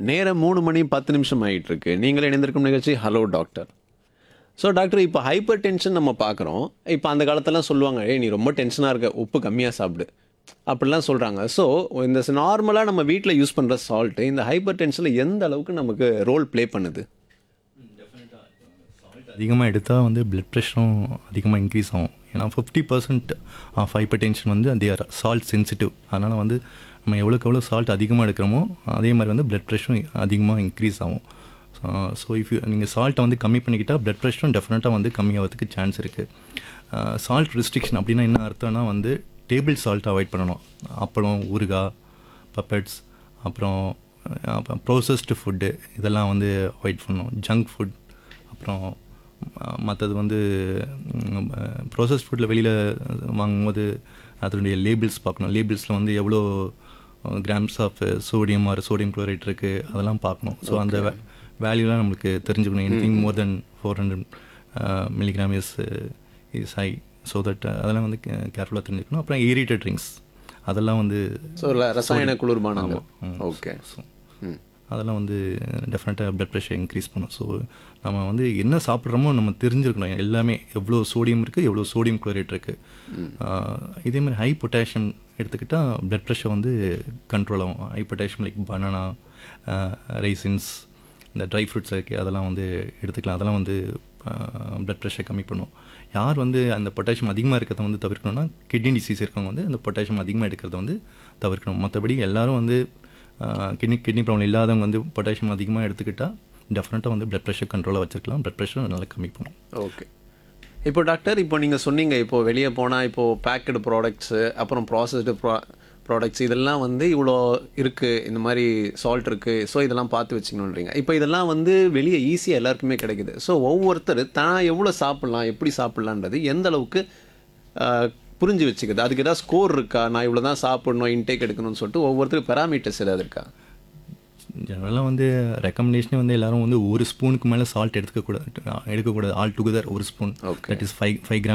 நேரம் மூணு மணி பத்து நிமிஷம் ஆகிட்டு இருக்கு நீங்களே இணைந்திருக்கும் நிகழ்ச்சி ஹலோ டாக்டர் ஸோ டாக்டர் இப்போ ஹைப்பர் டென்ஷன் நம்ம பார்க்குறோம் இப்போ அந்த காலத்துலலாம் சொல்லுவாங்க ஏய் நீ ரொம்ப டென்ஷனாக இருக்க உப்பு கம்மியாக சாப்பிடு அப்படிலாம் சொல்கிறாங்க ஸோ இந்த நார்மலாக நம்ம வீட்டில் யூஸ் பண்ணுற சால்ட்டு இந்த ஹைப்பர் டென்ஷனில் எந்த அளவுக்கு நமக்கு ரோல் ப்ளே பண்ணுது அதிகமாக எடுத்தால் வந்து பிளட் ப்ரெஷரும் அதிகமாக இன்க்ரீஸ் ஆகும் ஏன்னா fifty percent of hypertension வந்து தே ஆர் சால்ட் சென்சிட்டிவ் அதனால் வந்து நம்ம எவ்வளோக்கு எவ்வளோ சால்ட் அதிகமாக எடுக்கிறோமோ அதே மாதிரி வந்து பிளட் ப்ரெஷரும் அதிகமாக இன்க்ரீஸ் ஆகும் ஸோ இஃப் நீங்கள் சால்ட்டை வந்து கம்மி பண்ணிக்கிட்டால் பிளட் ப்ரெஷரும் டெஃபினட்டாக வந்து கம்மியாகிறதுக்கு சான்ஸ் இருக்குது சால்ட் ரெஸ்ட்ரிக்ஷன் அப்படின்னா என்ன அர்த்தம்னா வந்து டேபிள் சால்ட் அவாய்ட் பண்ணணும் அப்பளம் ஊறுகாய் பப்பட்ஸ் அப்புறம் அப்புறம் ப்ரோசஸ்டு ஃபுட்டு இதெல்லாம் வந்து அவாய்ட் பண்ணணும் ஜங்க் ஃபுட் அப்புறம் மற்றது வந்து ப்ரோசஸ் ஃபுட்டில் வெளியில் வாங்கும்போது அதனுடைய லேபிள்ஸ் பார்க்கணும் லேபிள்ஸில் வந்து எவ்வளோ grams of sodium or sodium chloride இருக்குது அதெல்லாம் பார்க்கணும் ஸோ அந்த வேல்யூலாம் நம்மளுக்கு தெரிஞ்சுக்கணும் anything more than four hundred milligram is is high so that அதெல்லாம் வந்து கேர்ஃபுல்லாக தெரிஞ்சுக்கணும் அப்புறம் ஏரிட்டட் ட்ரிங்க்ஸ் அதெல்லாம் வந்து ஸோ ரசாயன குளிர்பானங்கள் ஓகே ம் அதெல்லாம் வந்து டெஃபினட்டாக பிளட் ப்ரெஷர் இன்க்ரீஸ் பண்ணும் ஸோ நம்ம வந்து என்ன சாப்பிட்றோமோ நம்ம தெரிஞ்சிருக்கணும் எல்லாமே எவ்வளோ சோடியம் இருக்குது எவ்வளோ சோடியம் குளோரேட் இருக்குது இதே மாதிரி ஹை பொட்டாசியம் எடுத்துக்கிட்டால் பிளட் ப்ரெஷர் வந்து கண்ட்ரோல் ஆகும் high potassium like banana raisins இந்த ட்ரை ஃப்ரூட்ஸ் இருக்குது அதெல்லாம் வந்து எடுத்துக்கலாம் அதெல்லாம் வந்து பிளட் ப்ரெஷர் கம்மி பண்ணும் யார் வந்து அந்த பொட்டாசியம் அதிகமாக இருக்கிறத வந்து தவிர்க்கணும்னா கிட்னி டிசீஸ் இருக்கவங்க வந்து அந்த பொட்டாசியம் அதிகமாக எடுக்கிறத வந்து தவிர்க்கணும் மற்றபடி எல்லாரும் வந்து கிட்னி கிட்னி ப்ராப்ளம் இல்லாதவங்க வந்து பொட்டாசியம் அதிகமாக எடுத்துக்கிட்டால் டெஃபினட்டாக வந்து பிளட் ப்ரெஷர் கண்ட்ரோலாக வச்சுருக்கலாம் பிளட் ப்ரெஷர் நல்லா கம்மி பண்ணும் ஓகே இப்போ டாக்டர் இப்போ நீங்கள் சொன்னீங்க இப்போ வெளியே போனால் இப்போது பேக்கடு ப்ராடக்ட்ஸு அப்புறம் ப்ராசஸ்டு ப்ரா ப்ராடக்ட்ஸ் இதெல்லாம் வந்து இவ்வளோ இருக்குது இந்த மாதிரி சால்ட் இருக்குது ஸோ இதெல்லாம் பார்த்து வச்சுக்கணுன்றீங்க இப்போ இதெல்லாம் வந்து வெளியே ஈஸியாக எல்லாருக்குமே கிடைக்குது ஸோ ஒவ்வொருத்தர் தான் எவ்வளோ சாப்பிட்லாம் எப்படி சாப்பிட்லான்றது எந்த அளவுக்கு ஆஹ், புரிஞ்சு வச்சுக்குது அதுக்கு ஏதாவது ஸ்கோர் இருக்கா நான் இவ்வளோ தான் சாப்பிடணும் இன்டேக் எடுக்கணும்னு சொல்லிட்டு ஒவ்வொருத்தருக்கு பெராமீட்டர்ஸ் ஏதாவது இருக்கா ஜெனரலாக வந்து ரெக்கமெண்டேஷனே வந்து எல்லாரும் வந்து ஒரு ஸ்பூனுக்கு மேலே சால்ட் எடுத்துக்கக்கூடாது எடுக்கக்கூடாது ஆல் டுகெதர் ஒரு spoon Okay. That is five five gram